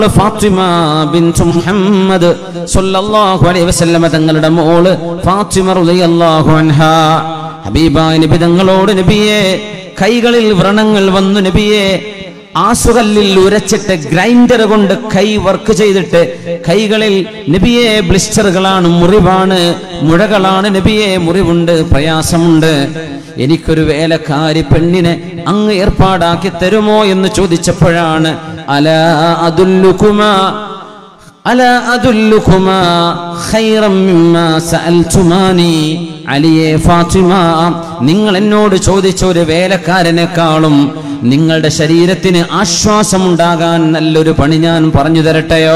മോള് ഫാത്തിമ ബിൻതു മുഹമ്മദ് സല്ലല്ലാഹു അലൈഹി വസല്ലമ തങ്ങളുടെ മോള് ഫാത്തിമ റളിയല്ലാഹു അൻഹാ ഹബീബായ നബി തങ്ങളോട് നബിയെ കൈകളിൽ വ്രണങ്ങൾ വന്നു നബിയെ ആസുകല്ലിൽ ഉരച്ചിട്ട് ഗ്രൈൻഡർ കൊണ്ട് കൈ വർക്ക് ചെയ്തിട്ട് കൈകളിൽ നബിയെ ബ്ലിസ്റ്ററുകളാണ് മുറിവാണ് മുഴകളാണ് നബിയെ മുറിവുണ്ട് പ്രയാസമുണ്ട് എനിക്കൊരു വേലക്കാരി പെണ്ണിനെ അങ്ങ് ഏർപ്പാടാക്കി തരുമോ എന്ന് ചോദിച്ചപ്പോഴാണ് അല അതുല്ലുകുമാ അല അതുല്ലുകുമാ ഖൈറം മിമ്മാ സഅൽതുമാനി അലിയെ ഫാത്തിമ നിങ്ങൾ എന്നോട് ചോദിച്ച ഒരു വേലക്കാരനെക്കാളും നിങ്ങളുടെ ശരീരത്തിന് ആശ്വാസമുണ്ടാകാൻ നല്ലൊരു പണി ഞാൻ പറഞ്ഞു തരട്ടെയോ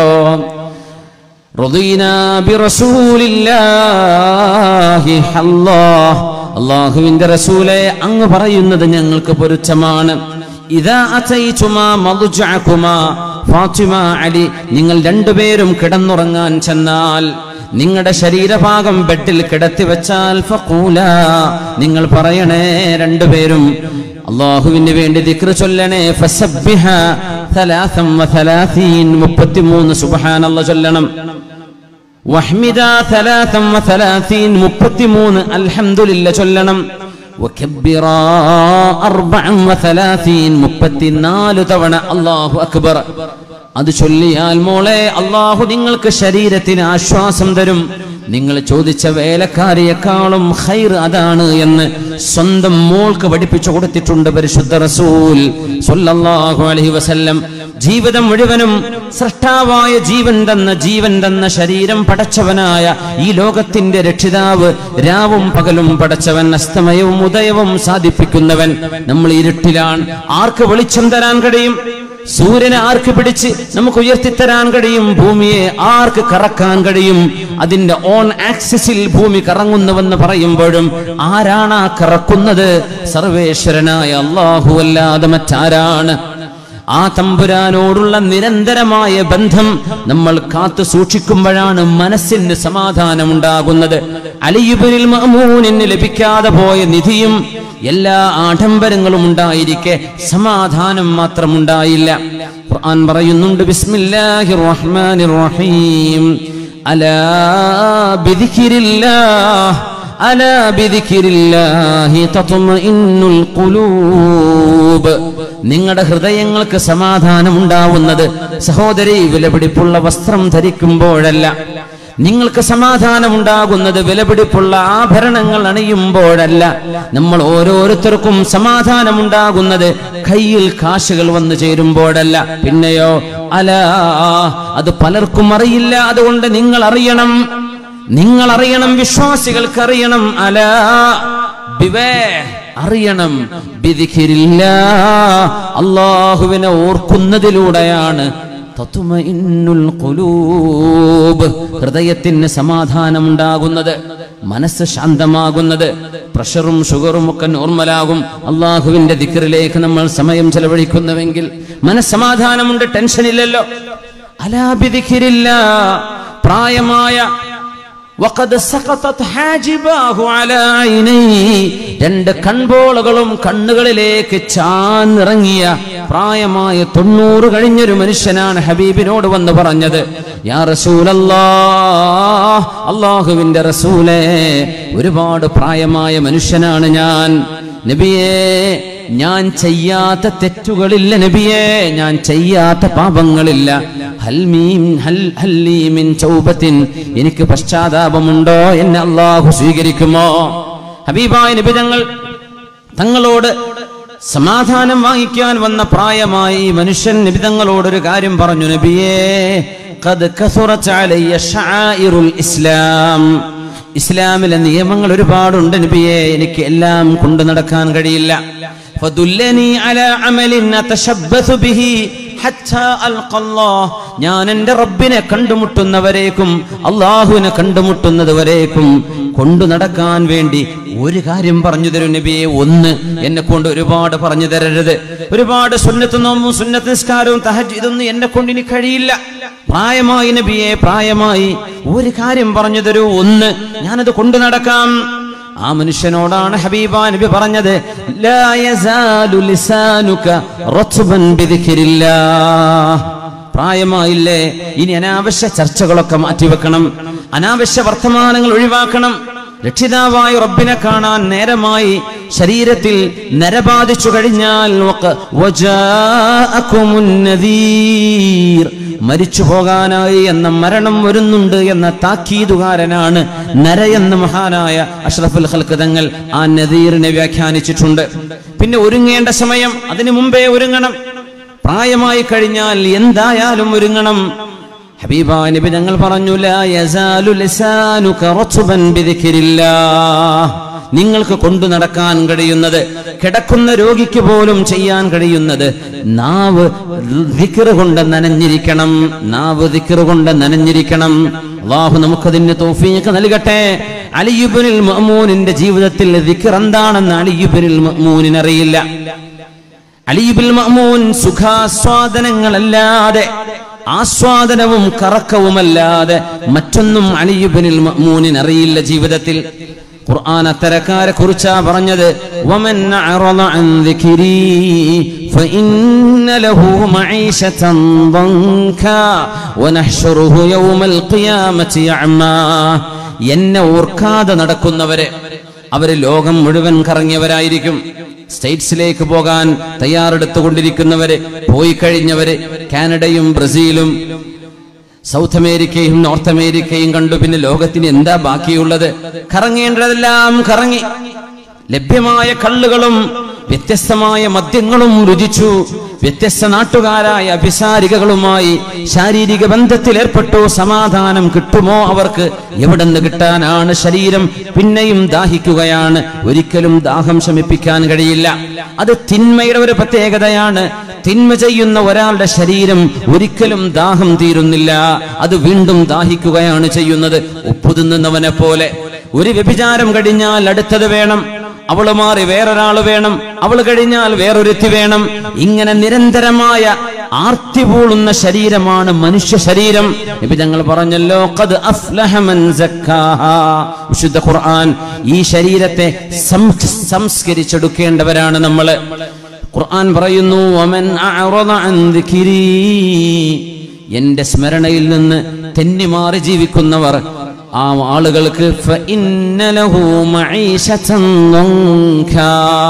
റضينا برسول الله الله അള്ളാഹുവിന്റെ റസൂലെ അങ്ങ് പറയുന്നത് ഞങ്ങൾക്ക് പൊരുത്തമാണ് ഇതാ അതൈതുമാ മദ്ജഅകുമാ ഫാത്തിമ അലി നിങ്ങൾ രണ്ടുപേരും കിടന്നുറങ്ങാൻ ചെന്നാൽ നിങ്ങളുടെ ശരീരഭാഗം ബെഡിൽ കിടത്തി വെച്ചാൽ ഫഖൂല നിങ്ങൾ പറയണേ രണ്ടുപേരും അള്ളാഹുവിന് വേണ്ടി ദിക്ർ ചൊല്ലണേ ഫസബ്ബിഹ ثلاثا وثلاثين മുപ്പത്തിമൂന്ന് സുബ്ഹാനല്ലാഹ് ചൊല്ലണം വഹ്മിദ ثلاثا وثلاثين മുപ്പത്തിമൂന്ന് അൽഹംദുലില്ല ചൊല്ലണം وكبرا أربعا وثلاثين മുപ്പത്തിനാല് തവണ അല്ലാഹു അക്ബർ അത് ചൊല്ലിയാൽ മോളെ അള്ളാഹു നിങ്ങൾക്ക് ശരീരത്തിന് ആശ്വാസം തരും നിങ്ങൾ ചോദിച്ച വേലക്കാരിയെക്കാളും ഖൈർ അതാണ് എന്ന് സ്വന്തം മോൾക്ക് പഠിപ്പിച്ചു കൊടുത്തിട്ടുണ്ട് പരിശുദ്ധ റസൂൽ സല്ലല്ലാഹു അലൈഹി വസല്ലം ജീവിതം മുഴുവനും സൃഷ്ടാവായ ജീവൻ തന്ന ജീവൻ തന്ന ശരീരം പടച്ചവനായ ഈ ലോകത്തിന്റെ രക്ഷിതാവ് രാവും പകലും പടച്ചവൻ അസ്തമയവും ഉദയവും സാധിപ്പിക്കുന്നവൻ നമ്മൾ ഇരുട്ടിലാണ് ആർക്ക് വെളിച്ചം തരാൻ കഴിയും സൂര്യനെ ആർക്ക് പിടിച്ച് നമുക്ക് ഉയർത്തിത്തരാൻ കഴിയും ഭൂമിയെ ആർക്ക് കറക്കാൻ കഴിയും അതിന്റെ ഓൺ ആക്സിസിൽ ഭൂമി കറങ്ങുന്നുവെന്ന് പറയുമ്പോഴും ആരാണ് ആ കറക്കുന്നത് സർവേശ്വരനായ അള്ളാഹു അല്ലാതെ മറ്റാരാണ് ആ തമ്പുരാനോടുള്ള നിരന്തരമായ ബന്ധം നമ്മൾ കാത്തു സൂക്ഷിക്കുമ്പോഴാണ് മനസ്സിന് സമാധാനമുണ്ടാകുന്നത് അലിയുബനിൽ മഅമൂനിന് ലഭിക്കാതെ പോയ നിധിയും എല്ലാ ആഡംബരങ്ങളും ഉണ്ടായിരിക്കെ സമാധാനം മാത്രം ഉണ്ടായില്ല ഖുർആൻ പറയുന്നുണ്ട് ബിസ്മില്ലാഹിർ റഹ്മാനിർ റഹീം അലാ ബിദിക്രില്ലാഹ് അലാ ബിദിക്രില്ലാഹി തത്മഇന്നുൽ ഖുലൂബ് നിങ്ങളുടെ ഹൃദയങ്ങൾക്ക് സമാധാനം ഉണ്ടാവുന്നത് സഹോദരി വിലപിടിപ്പുള്ള വസ്ത്രം ധരിക്കുമ്പോഴല്ല നിങ്ങൾക്ക് സമാധാനം ഉണ്ടാകുന്നത് വിലപിടിപ്പുള്ള ആഭരണങ്ങൾ അണിയുമ്പോഴല്ല നമ്മൾ ഓരോരുത്തർക്കും സമാധാനം ഉണ്ടാകുന്നത് കയ്യിൽ കാശുകൾ വന്നു ചേരുമ്പോഴല്ല പിന്നെയോ അല അത് പലർക്കും അറിയില്ല അതുകൊണ്ട് നിങ്ങൾ അറിയണം നിങ്ങൾ അറിയണം വിശ്വാസികൾക്ക് അറിയണം അല ബിവേ അറിയണം ബിദിഖിരില്ല അള്ളാഹുവിനെ ഓർക്കുന്നതിലൂടെയാണ് തത്മഇന്നുൽ ഖുലൂബ് ഹൃദയത്തിന് സമാധാനമുണ്ടാകുന്നത് മനസ്സ് ശാന്തമാകുന്നത് പ്രഷറും ഷുഗറും ഒക്കെ നോർമലാകും അള്ളാഹുവിന്റെ ദിക്കറിലേക്ക് നമ്മൾ സമയം ചെലവഴിക്കുന്നുവെങ്കിൽ മനസ്സമാധാനമുണ്ട് ടെൻഷനില്ലല്ലോ അലാബിദിക്കിരില്ല പ്രായമായ വഖദ് സഖതത് ഹാജിബാഹു അലാ ഐനൈഹി രണ്ട് കൺപോളകളും കണ്ണുകളിലേക്ക് ചാന്നിറങ്ങിയ പ്രായമായ തൊണ്ണൂറ് കഴിഞ്ഞൊരു മനുഷ്യനാണ് ഹബീബിനോട് വന്ന് പറഞ്ഞത് യാ റസൂലല്ലാ അള്ളാഹുവിന്റെ റസൂലേ ഒരുപാട് പ്രായമായ മനുഷ്യനാണ് ഞാൻ നബിയേ ഞാൻ ചെയ്യാത്ത തെറ്റുകളില്ല നബിയേ ഞാൻ ചെയ്യാത്ത പാപങ്ങളില്ല ഹൽമീം ഹൽ ഹല്ലീമിൻ ചൗബത്തിൻ എനിക്ക് പശ്ചാത്താപമുണ്ടോ എന്നെ അള്ളാഹു സ്വീകരിക്കുമോ ഹബീബായ നബി തങ്ങൾ തങ്ങളോട് സമാധാനം വാങ്ങിക്കാൻ വന്ന പ്രായമായി ഈ മനുഷ്യൻ നബി തങ്ങളോട് ഒരു കാര്യം പറഞ്ഞു നബിയേ ഖദ് കസുറത്ത് അലയ്യ ശആഇറുൽ ഇസ്ലാം ഇസ്ലാമിലെ നിയമങ്ങൾ ഒരുപാടുണ്ട് നബിയെ എനിക്ക് എല്ലാം കൊണ്ടു നടക്കാൻ കഴിയില്ല ഫദുല്ലനി അലാ അമലിൻ അതശബ്ബസു ബിഹി ഹത്താ അൽഖല്ലാഹ് ഞാൻ എൻ്റെ റബ്ബിനെ കണ്ടുമുട്ടുന്നവരേക്കും അള്ളാഹുവിനെ കണ്ടുമുട്ടുന്നത് വരേക്കും കൊണ്ടു നടക്കാൻ വേണ്ടി ഒരു കാര്യം പറഞ്ഞു തരും നബിയെ ഒന്ന് എന്നെ കൊണ്ട് ഒരുപാട് പറഞ്ഞു തരരുത് ഒരുപാട് സുന്നത്ത് നോമ്പും സുന്നത്ത് നിസ്കാരവും തഹജ് ഇതൊന്നും എന്നെ കൊണ്ട് ഇനി കഴിയില്ല പ്രായമായി നബിയെ പ്രായമായി ഒരു കാര്യം പറഞ്ഞു തരൂ ഒന്ന് ഞാനത് കൊണ്ടു നടക്കാം ആ മനുഷ്യനോടാണ് ഹബീബ നബി പറഞ്ഞത് ലാ യസാലു ലിസാനുക റത്ബൻ ബിദിക്രില്ലാഹ് പ്രായമായില്ലേ ഇനി അനാവശ്യ ചർച്ചകളൊക്കെ മാറ്റിവെക്കണം അനാവശ്യ വർത്തമാനങ്ങൾ ഒഴിവാക്കണം രക്ഷിതാവായ റബ്ബിനെ കാണാൻ നേരമായി ശരീരത്തിൽ നരബാധിച്ചു കഴിഞ്ഞാൽ വക- വജാഅകുമുൻ നദീർ. മരിച്ചു പോകാനായി എന്ന മരണം വരുന്നുണ്ട് എന്ന താക്കീതുകാരനാണ് നര എന്ന മഹാനായ അഷ്റഫുൽ ഖൽക്ക് തങ്ങൾ ആ നദീറിനെ വ്യാഖ്യാനിച്ചിട്ടുണ്ട് പിന്നെ ഒരുങ്ങേണ്ട സമയം അതിനു മുമ്പേ ഒരുങ്ങണം പ്രായമായി കഴിഞ്ഞാൽ എന്തായാലും ഒരുങ്ങണം ഹബീബാ നബി ഞങ്ങൾ പറഞ്ഞു ലാ യസാലു ലിസാനുക റത്ബൻ ബിദിക്രില്ലാഹ് നിങ്ങൾക്ക് കൊണ്ടു നടക്കാൻ കഴിയുന്നത് കിടക്കുന്ന രോഗിക്ക് പോലും ചെയ്യാൻ കഴിയുന്നത് നാവ് ദിക്റ് കൊണ്ട് നനഞ്ഞിരിക്കണം നാവ് ദിക്റ് കൊണ്ട് നനഞ്ഞിരിക്കണം അള്ളാഹു നമുക്കതിന് തോഫീക്ക് നൽകട്ടെ അലിയുബിനിൽ മഅമൂനിന്റെ ജീവിതത്തിൽ ദിക്ർ എന്താണെന്ന് അലിയുബിനിൽ മഅമൂനിന് അറിയില്ല അലീബിൽ മഅമൂൻ സുഖാസ്വാദനങ്ങളല്ലാതെ ആസ്വാദനവും കറക്കവുമല്ലാതെ മറ്റൊന്നും അലിയുബിനിൽ മഅമൂനിന് അറിയില്ല ജീവിതത്തിൽ ഖുർആൻ അത്തരക്കാരെ കുറിച്ചാ പറഞ്ഞത് വമൻ അറള അൻ ദിക്രി ഫഇന്ന ലഹു മഈശതൻ ضنكا ونحشره يوم القيامة أعمى എന്നെ ഓർക്കാതെ നടക്കുന്നവരെ അവര് ലോകം മുഴുവൻ കറങ്ങിയവരായിരിക്കും സ്റ്റേറ്റ്സിലേക്ക് പോകാൻ തയ്യാറെടുത്തുകൊണ്ടിരിക്കുന്നവര് പോയി കഴിഞ്ഞവര് കാനഡയും ബ്രസീലും സൗത്ത് അമേരിക്കയും നോർത്ത് അമേരിക്കയും കണ്ടു പിന്നെ ലോകത്തിന് എന്താ ബാക്കിയുള്ളത് കറങ്ങേണ്ടതെല്ലാം കറങ്ങി ലഭ്യമായ കള്ളുകളും വ്യത്യസ്തമായ മദ്യങ്ങളും രുചിച്ചു വ്യത്യസ്ത നാട്ടുകാരായ അഭിസാരികകളുമായി ശാരീരിക ബന്ധത്തിൽ ഏർപ്പെട്ടു സമാധാനം കിട്ടുമോ അവർക്ക് എവിടെ നിന്ന് കിട്ടാനാണ് ശരീരം പിന്നെയും ദാഹിക്കുകയാണ് ഒരിക്കലും ദാഹം ശമിപ്പിക്കാൻ കഴിയില്ല അത് തിന്മയുടെ ഒരു പ്രത്യേകതയാണ് തിന്മ ചെയ്യുന്ന ഒരാളുടെ ശരീരം ഒരിക്കലും ദാഹം തീരുന്നില്ല അത് വീണ്ടും ദാഹിക്കുകയാണ് ചെയ്യുന്നത് ഉപ്പു തിന്നുന്നവനെ പോലെ ഒരു വ്യഭിചാരം കഴിഞ്ഞാൽ അടുത്തത് വേണം അവള് മാറി വേറൊരാൾ വേണം അവൾ കഴിഞ്ഞാൽ വേറൊരുത്തി വേണം ഇങ്ങനെ നിരന്തരമായ ആർത്തി പൂളുന്ന ശരീരമാണ് മനുഷ്യ ശരീരം ഇപ്പൊ ഞങ്ങൾ പറഞ്ഞല്ലോ ഖദ് അഫ്ലഹ മൻ സക്കാഹാ. വിശുദ്ധ ഖുർആൻ ഈ ശരീരത്തെ സം- സംസ്കരിച്ചെടുക്കേണ്ടവരാണ് നമ്മൾ ഖുർആൻ പറയുന്നു വമൻ അഅറദ അൻ ദിക്രി എന്റെ സ്മരണയിൽ നിന്ന് തെന്നിമാറി ജീവിക്കുന്നവർ ആ ആളുകൾക്ക് ഫഇന്ന ലഹു മഈശതൻ ളങ്കാ.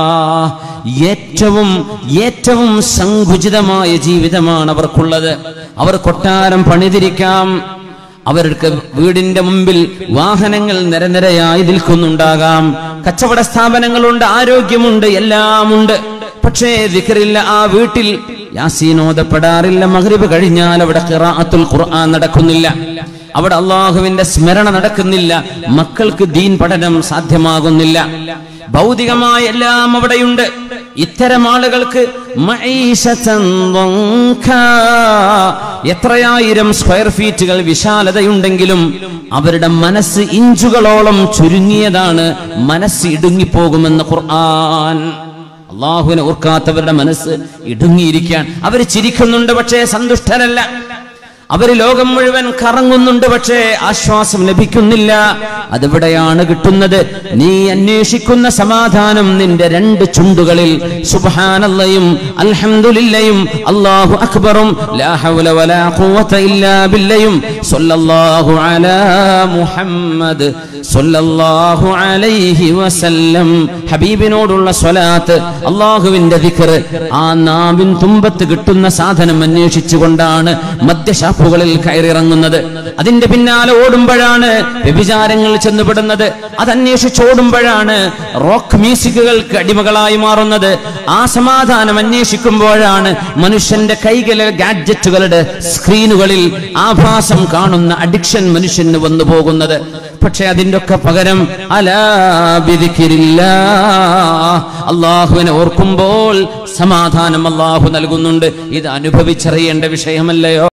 ഏറ്റവും ഏറ്റവും സങ്കുചിതമായ ജീവിതമാണ് അവർക്കുള്ളത് അവർ കൊട്ടാരം പണിതിരിക്കാം അവർക്ക് വീടിന്റെ മുമ്പിൽ വാഹനങ്ങൾ നിരനിരയായി നിൽക്കുന്നുണ്ടാകാം കച്ചവട സ്ഥാപനങ്ങളുണ്ട് ആരോഗ്യമുണ്ട് എല്ലാമുണ്ട് പക്ഷേ ദിക്റില്ല ആ വീട്ടിൽ യാസീനോദപ്പെടാറില്ല മഗ്രിബ് കഴിഞ്ഞാൽ അവിടെ ഖിറാഅത്തുൽ ഖുർആൻ നടക്കുന്നില്ല അവിടെ അള്ളാഹുവിന്റെ സ്മരണ നടക്കുന്നില്ല മക്കൾക്ക് ദീൻ പഠനം സാധ്യമാകുന്നില്ല ഭൗതികമായ എല്ലാം അവിടെയുണ്ട് ഇത്തരം ആളുകൾക്ക് മഈശതൻ ളങ്കാ. എത്രയായിരം സ്ക്വയർ ഫീറ്റുകൾ വിശാലതയുണ്ടെങ്കിലും അവരുടെ മനസ്സ് ഇഞ്ചുകളോളം ചുരുങ്ങിയതാണ് മനസ്സ് ഇടുങ്ങിപ്പോകുമെന്ന് ഖുർആൻ അള്ളാഹുവിനെ ഓർക്കാത്തവരുടെ മനസ്സ് ഇടുങ്ങിയിരിക്കാൻ അവർ ചിരിക്കുന്നുണ്ട് പക്ഷേ സന്തുഷ്ടരല്ല അവര് ലോകം മുഴുവൻ കറങ്ങുന്നുണ്ട് പക്ഷേ ആശ്വാസം ലഭിക്കുന്നില്ല അതിവിടെയാണ് കിട്ടുന്നത് നീ അന്വേഷിക്കുന്ന സമാധാനം നിന്റെ രണ്ട് ചുണ്ടുകളിൽ സുബ്ഹാനല്ലയും അൽഹംദുലില്ലയും അല്ലാഹു അക്ബറും ലാ ഹൗല വലാ ഖുവത ഇല്ലാ ബില്ലയും സ്വല്ലല്ലാഹു അലാ മുഹമ്മദ് സ്വല്ലല്ലാഹു അലൈഹി വസല്ലം ഹബീബിനോടുള്ള സ്വലാത്ത് അള്ളാഹുവിന്റെ ദിക്ർ ആ നാവിൻ തുമ്പത്ത് കിട്ടുന്ന സാധനം അന്വേഷിച്ചുകൊണ്ടാണ് മദ്യഷാപ്പുകളിൽ കയറിയിറങ്ങുന്നത് അതിന്റെ പിന്നാലെ ഓടുമ്പോഴാണ് വ്യഭിചാരങ്ങൾ ചെന്നുപെടുന്നത് അത് അന്വേഷിച്ചോടുമ്പോഴാണ് റോക്ക് മ്യൂസിക്കുകൾക്ക് അടിമകളായി മാറുന്നത് ആ സമാധാനം അന്വേഷിക്കുമ്പോഴാണ് മനുഷ്യന്റെ കൈകളിലെ ഗാഡ്ജറ്റുകളുടെ സ്ക്രീനുകളിൽ ആഭാസം കാണുന്ന അഡിക്ഷൻ മനുഷ്യന് വന്നു പോകുന്നത് പക്ഷെ അതിന്റെ ഒക്കെ പകരം അലാബിദിക്കില്ല അള്ളാഹുവിനെ ഓർക്കുമ്പോൾ സമാധാനം അള്ളാഹു നൽകുന്നുണ്ട് ഇത് അനുഭവിച്ചറിയേണ്ട വിഷയമല്ലയോ